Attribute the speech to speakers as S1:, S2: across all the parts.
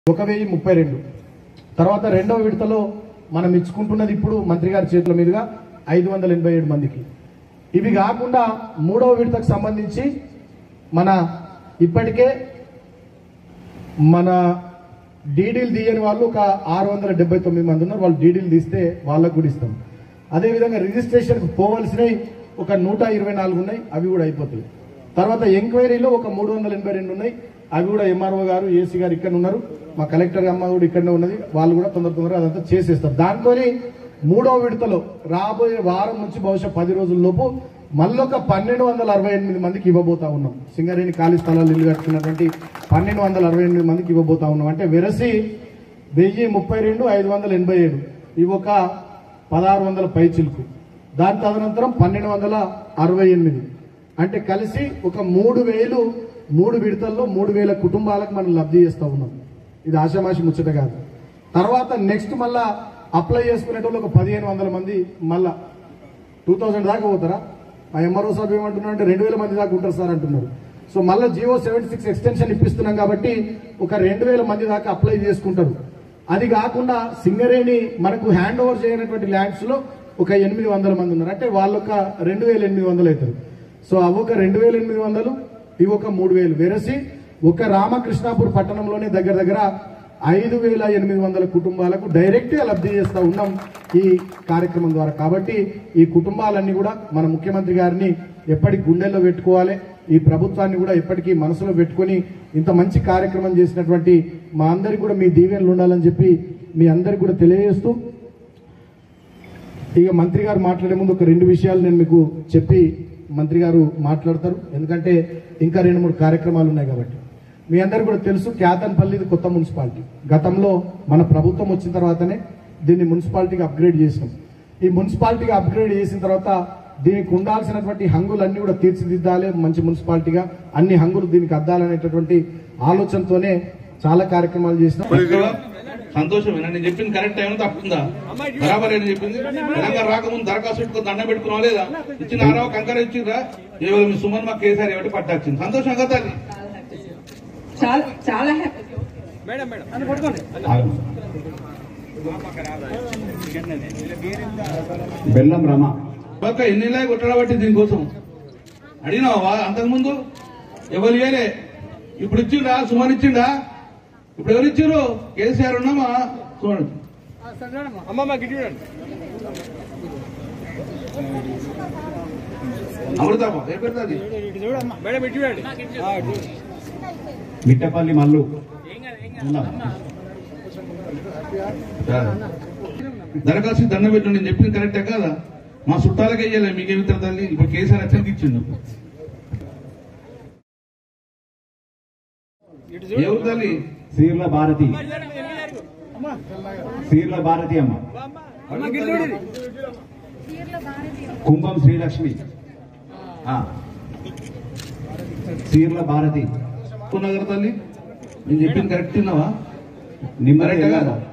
S1: ఒక వెయ్యి ముప్పై రెండు తర్వాత రెండవ విడతలో మనం ఇచ్చుకుంటున్నది ఇప్పుడు మంత్రి గారి చేతుల మీదుగా ఐదు వందల ఎనభై ఏడు మందికి ఇవి కాకుండా మూడవ విడతకు సంబంధించి మన ఇప్పటికే మన డీడీలు తీయని వాళ్ళు ఒక ఆరు వందల డెబ్బై తొమ్మిది మంది ఉన్నారు వాళ్ళు డీడీలు తీస్తే వాళ్ళకు కూడా ఇస్తాం అదేవిధంగా రిజిస్ట్రేషన్కి పోవలసినవి ఒక నూట ఇరవై నాలుగు ఉన్నాయి అవి కూడా అయిపోతాయి తర్వాత ఎంక్వైరీలో ఒక మూడు వందల ఎనభై రెండు ఉన్నాయి అవి కూడా ఎంఆర్ఓ గారు ఏసీ గారు ఇక్కడ ఉన్నారు మా కలెక్టర్ అమ్మ కూడా ఇక్కడనే ఉన్నది వాళ్ళు కూడా తొందర తొందరగా అదంతా చేసేస్తారు దాంతో మూడో విడతలో రాబోయే వారం నుంచి బహుశా పది రోజుల లోపు మళ్ళొక పన్నెండు వందల అరవై ఎనిమిది మందికి ఇవ్వబోతా ఉన్నాం సింగరేణి ఖాళీ స్థలాలు ఇల్లు కట్టుకున్నటువంటి పన్నెండు వందల అరవై ఎనిమిది మందికి ఇవ్వబోతా ఉన్నాం అంటే వెరసి వెయ్యి ముప్పై రెండు ఐదు వందల ఎనభై ఏడు ఇవి ఒక పదహారు వందల పై చిలుకు దాని తదనంతరం పన్నెండు వందల అరవై ఎనిమిది అంటే కలిసి ఒక మూడు వేలు మూడు విడతల్లో మూడు వేల కుటుంబాలకు మనం లబ్ధి చేస్తా ఉన్నాం ఇది ఆషామాషి ముచ్చట కాదు తర్వాత నెక్స్ట్ మళ్ళా అప్లై చేసుకునేటోళ్ళు ఒక పదిహేను వందల మంది మళ్ళా టూ థౌసండ్ దాకా పోతారా మా ఎంఆర్ఓ సాబ్ ఏమంటున్నారు అంటే రెండు వేల మంది దాకా ఉంటారు సార్ అంటున్నారు సో మళ్ళీ జియో సెవెంటీ సిక్స్ ఎక్స్టెన్షన్ ఇప్పిస్తున్నాం కాబట్టి ఒక రెండు వేల మంది దాకా అప్లై చేసుకుంటారు అది కాకుండా సింగరేణి మనకు హ్యాండ్ ఓవర్ చేయనటువంటి ల్యాండ్స్ లో ఒక ఎనిమిది వందల మంది ఉన్నారు అంటే వాళ్ళొక రెండు వేల ఎనిమిది వందలు అవుతారు సో అవి ఒక రెండు వేల ఎనిమిది వందలు ఇవి ఒక మూడు వేలు వెరసి ఒక రామకృష్ణాపూర్ పట్టణంలోనే దగ్గర దగ్గర ఐదు వేల ఎనిమిది వందల కుటుంబాలకు డైరెక్ట్ గా లబ్ధి చేస్తా ఉన్నాం ఈ కార్యక్రమం ద్వారా కాబట్టి ఈ కుటుంబాలన్నీ కూడా మన ముఖ్యమంత్రి గారిని ఎప్పటికి గుండెల్లో పెట్టుకోవాలి ఈ ప్రభుత్వాన్ని కూడా ఎప్పటికీ మనసులో పెట్టుకొని ఇంత మంచి కార్యక్రమం చేసినటువంటి మా అందరికి కూడా మీ దీవెనలు ఉండాలని చెప్పి మీ అందరికి కూడా తెలియజేస్తూ ఇక మంత్రి గారు మాట్లాడే ముందు ఒక రెండు విషయాలు నేను మీకు చెప్పి మంత్రి గారు మాట్లాడతారు ఎందుకంటే ఇంకా రెండు మూడు కార్యక్రమాలు ఉన్నాయి కాబట్టి మీ అందరికి కూడా తెలుసు క్యాతన్పల్లి ఇది కొత్త మున్సిపాలిటీ గతంలో మన ప్రభుత్వం వచ్చిన తర్వాతనే దీన్ని మున్సిపాలిటీకి అప్గ్రేడ్ చేసినాం ఈ మున్సిపాలిటీగా అప్గ్రేడ్ చేసిన తర్వాత దీనికి ఉండాల్సినటువంటి హంగులన్నీ కూడా తీర్చిదిద్దాలి మంచి మున్సిపాలిటీగా అన్ని హంగులు దీనికి అద్దాలనేటటువంటి ఆలోచనతోనే చాలా కార్యక్రమాలు చేసినాం
S2: సంతోషం నేను చెప్పింది కరెక్ట్ టైం తప్పుందా బరాబర్ అని చెప్పింది తెలంగాణ రాకముందు దరఖాస్తు పెట్టుకుని దండం పెట్టుకున్నావా లేదా ఇచ్చిన ఆరవ కంకర ఇచ్చిండ్రా ఏవో మీ సుమన్ మాకు కేసీఆర్ ఏమిటి పట్టాచింది సంతోషం కదా అది
S3: చాలా చాలా హ్యాపీ
S4: బెల్లం రమ
S2: పక్క ఎన్ని ఇలా కొట్టడబట్టి దీనికోసం అడిగినావా అంతకుముందు ఎవరు ఇవ్వలే ఇప్పుడు ఇచ్చిండా సుమన్ ఇచ్చిండా ఇప్పుడు ఎవరు ఇచ్చారు కేసీఆర్ ఉన్నామా సుమన్ అమృతమ్మ ఏ పేరు అది
S4: మిట్టపల్లి మల్లు ఉందా?
S2: దరఖాస్తు దండం పెట్టు నేను చెప్పింది కరెక్టే కదా మా చుట్టాలకే ఇయ్యలే మీకేమి తల్లి ఇప్పుడు కేసీఆర్ అతనికి ఇచ్చిండు ఎవరు తల్లి
S4: సీర్ల భారతి సీర్ల భారతి అమ్మ కుంభం శ్రీలక్ష్మి ఆ. సీర్ల భారతి
S2: నగర్ తల్లి నేను చెప్పింది కరెక్ట్ తిన్నావా
S4: నిమ్మల
S2: కరెక్టే
S4: ఎల్లమ్మ.
S2: కదా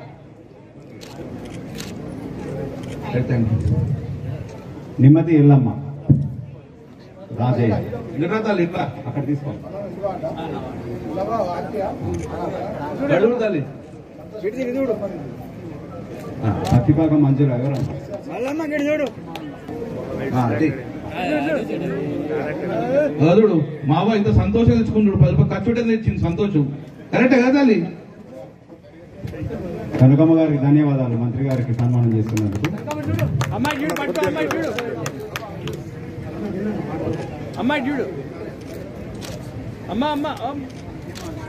S2: థ్యాంక్ యూ
S4: నిమ్మతి ఎల్లమ్మ రాజయ్య
S2: ఇట్లా తల్లి ఇట్లా
S4: అక్కడ తీసుకో
S2: అడుగు తల్లి
S4: ఆ, పత్తిపాక మంజుల ఎవరమ్మ
S2: ఆ, అది. అదుడు మావ ఇంత సంతోషం తెచ్చుకుంటాడు పది రూపాయలు ఖర్చు పెట్టేది తెచ్చింది సంతోషం కరెక్టే కదా తల్లి
S4: కనకమ్మ గారికి ధన్యవాదాలు మంత్రి గారికి సన్మానం చేస్తున్నందుకు
S5: అమ్మాయి చూడు పట్టుకో అమ్మాయి చూడు అమ్మాయి చూడు అమ్మ అమ్మ అమ్మ.